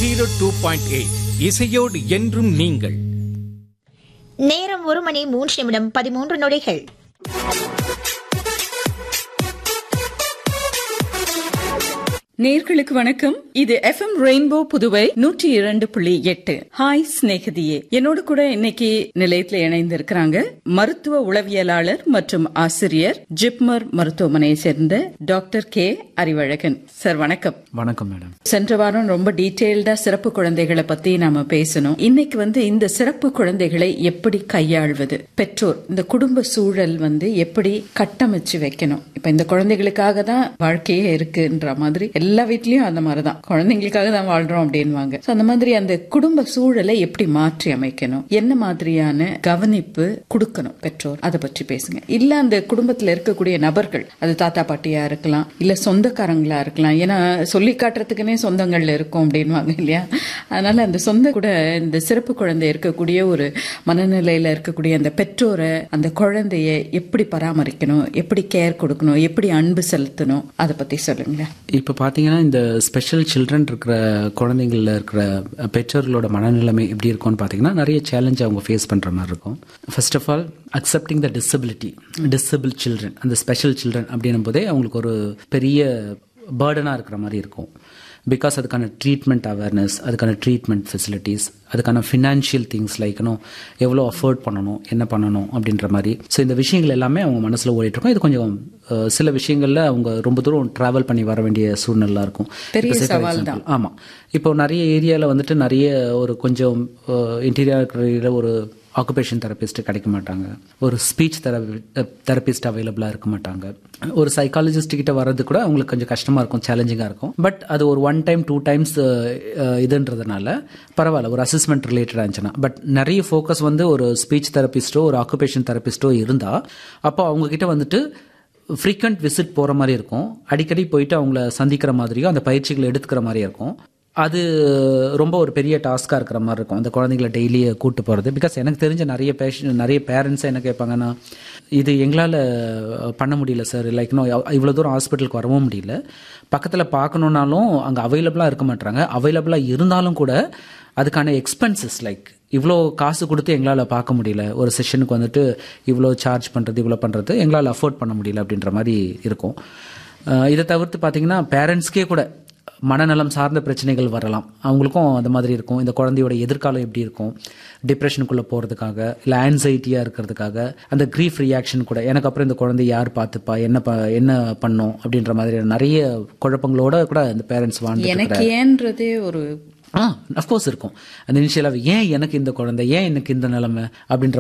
zero two point eight இசையோடு என்றும் நீங்கள் நேரம் ஒரு மணி மூன்று நிமிடம் பதிமூன்று நொடிகள் நேர்களுக்கு வணக்கம் இது எஃப்எம் ரெயின்போ புதுவை நூற்றி இரண்டு புள்ளி எட்டு ஹாய் சிநேகிதியே என்னோடு கூட இன்னைக்கு நிலையத்தில் இணைந்திருக்கிறாங்க மருத்துவ உளவியலாளர் மற்றும் ஆசிரியர் ஜிப்மர் மருத்துவமனையை சேர்ந்த டாக்டர் கே அறிவழகன் சார் வணக்கம் வணக்கம் மேடம் சென்ற வாரம் ரொம்ப டீட்டெயில்டா சிறப்பு குழந்தைகளை பத்தி நாம பேசணும் இன்னைக்கு வந்து இந்த சிறப்பு குழந்தைகளை எப்படி கையாள்வது பெற்றோர் இந்த குடும்ப சூழல் வந்து எப்படி கட்டமைச்சு வைக்கணும் இப்ப இந்த குழந்தைகளுக்காக தான் வாழ்க்கையே இருக்குன்ற மாதிரி எல்லா வீட்லயும் அந்த மாதிரிதான் குழந்தைங்களுக்காக தான் வாழ்றோம் அப்படின்வாங்க So, அந்த மாதிரி அந்த குடும்ப சூழலை எப்படி மாற்றி அமைக்கணும் என்ன மாதிரியான கவனிப்பு கொடுக்கணும் பெற்றோர் அதை பற்றி பேசுங்க இல்ல அந்த குடும்பத்துல இருக்கக்கூடிய நபர்கள் அது தாத்தா பாட்டியா இருக்கலாம் இல்ல சொந்தக்காரங்களா இருக்கலாம் ஏன்னா சொல்லி காட்டுறதுக்குன்னே சொந்தங்கள்ல இருக்கும் அப்படின்வாங்க இல்லையா அதனால அந்த சொந்த கூட இந்த சிறப்பு குழந்தை இருக்கக்கூடிய ஒரு மனநிலையில இருக்கக்கூடிய அந்த பெற்றோரை அந்த குழந்தைய எப்படி பராமரிக்கணும் எப்படி கேர் கொடுக்கணும் எப்படி அன்பு செலுத்தணும் அதை பத்தி சொல்லுங்களேன் இப்போ பார்த்தீங்கன்னா இந்த ஸ்பெஷல் சில்ட்ரன் இருக்கிற குழந்தைங்களில் இருக்கிற பெற்றோர்களோட மனநிலைமை எப்படி இருக்கும்னு பார்த்தீங்கன்னா நிறைய சேலஞ்ச் அவங்க ஃபேஸ் பண்ணுற மாதிரி இருக்கும் first of all accepting the disability disabled children அந்த ஸ்பெஷல் சில்ட்ரன் அப்படின்னும் போதே அவங்களுக்கு ஒரு பெரிய பேர்டனாக இருக்கிற மாதிரி இருக்கும் பிகாஸ் அதுக்கான ட்ரீட்மெண்ட் அவேர்னஸ் அதுக்கான ட்ரீட்மெண்ட் ஃபெசிலிட்டிஸ் அதுக்கான ஃபினான்ஷியல் திங்ஸ் லைக்கணும் எவ்வளோ அஃபோர்ட் பண்ணணும் என்ன பண்ணணும் அப்படின்ற மாதிரி ஸோ இந்த விஷயங்கள் எல்லாமே அவங்க மனசில் ஓடிட்டு இருக்கும் இது கொஞ்சம் அஹ், சில விஷயங்களில் அவங்க ரொம்ப தூரம் ட்ராவல் பண்ணி வர வேண்டிய சூழ்நிலை இருக்கும் பெரிய இப்போ say for சவால் example, ஆமாம் இப்போ நிறைய ஏரியாவில் வந்துட்டு நிறைய ஒரு கொஞ்சம் இன்டீரியர் இருக்கிற ஒரு ஆக்குபேஷன் தெரபிஸ்ட் கிடைக்க மாட்டாங்க ஒரு ஸ்பீச் தெரபிஸ்ட் அவைலபிளாக இருக்க மாட்டாங்க ஒரு சைக்காலஜிஸ்ட் கிட்ட வர்றது கூட அவங்களுக்கு கொஞ்சம் கஷ்டமாக இருக்கும் சேலஞ்சிங்காக இருக்கும் பட் அது ஒரு ஒன் டைம் டூ டைம்ஸ் இதுன்றதுனால பரவாயில்ல ஒரு அசஸ்மெண்ட் ரிலேட்டடாக இருந்துச்சுன்னா பட் நிறைய ஃபோக்கஸ் வந்து ஒரு ஸ்பீச் தெரபிஸ்ட்டோ ஒரு ஆக்குபேஷன் தெரபிஸ்ட்டோ இருந்தால் அப்போ அவங்க கிட்ட வந்துட்டு ஃப்ரீக்வெண்ட் விசிட் போகிற மாதிரி இருக்கும் அடிக்கடி போயிட்டு அவங்கள சந்திக்கிற மாதிரியும் அந்த பயிற்சிகளை எடுத்துக்கிற மாதிரியும் இருக்கும் அது ரொம்ப ஒரு பெரிய டாஸ்காக இருக்கிற மாதிரி இருக்கும் அந்த குழந்தைங்கள டெய்லி கூட்டு போகிறது பிகாஸ் எனக்கு தெரிஞ்ச நிறைய பேஷன் நிறைய பேரண்ட்ஸ் என்ன கேட்பாங்கன்னா இது எங்களால் பண்ண முடியல சார் லைக் இன்னும் இவ்வளோ தூரம் ஹாஸ்பிட்டலுக்கு வரவும் முடியல பக்கத்தில் பார்க்கணுன்னாலும் அங்கே அவைலபிளாக இருக்க மாட்டாங்க அவைலபிளாக இருந்தாலும் கூட அதுக்கான எக்ஸ்பென்சஸ் லைக் இவ்வளோ காசு கொடுத்து எங்களால் பார்க்க முடியல ஒரு செஷனுக்கு வந்துட்டு இவ்வளோ சார்ஜ் பண்ணுறது இவ்வளோ பண்ணுறது எங்களால் அஃபோர்ட் பண்ண முடியல அப்படின்ற மாதிரி இருக்கும் அஹ் இதை தவிர்த்து பார்த்தீங்கன்னா பேரண்ட்ஸ்க்கே கூட மனநலம் சார்ந்த பிரச்சனைகள் வரலாம் அவங்களுக்கும் அந்த மாதிரி இருக்கும் இந்த குழந்தையோட எதிர்காலம் எப்படி இருக்கும் டிப்ரெஷனுக்குள்ளே போகிறதுக்காக இல்லை ஆன்சைட்டியாக இருக்கிறதுக்காக அந்த க்ரீஃப் ரியாக்ஷன் கூட எனக்கு அப்புறம் இந்த குழந்தை யார் பார்த்துப்பா என்ன ப என்ன பண்ணும் அப்படின்ற மாதிரி நிறைய குழப்பங்களோட கூட இந்த பேரண்ட்ஸ் வாழ்ந்து எனக்கு ஏன்றதே ஒரு ஆ அஃப்கோர்ஸ் இருக்கும் அந்த இனிஷியலாக ஏன் எனக்கு இந்த குழந்தை ஏன் எனக்கு இந்த நிலைமை அப்படின்ற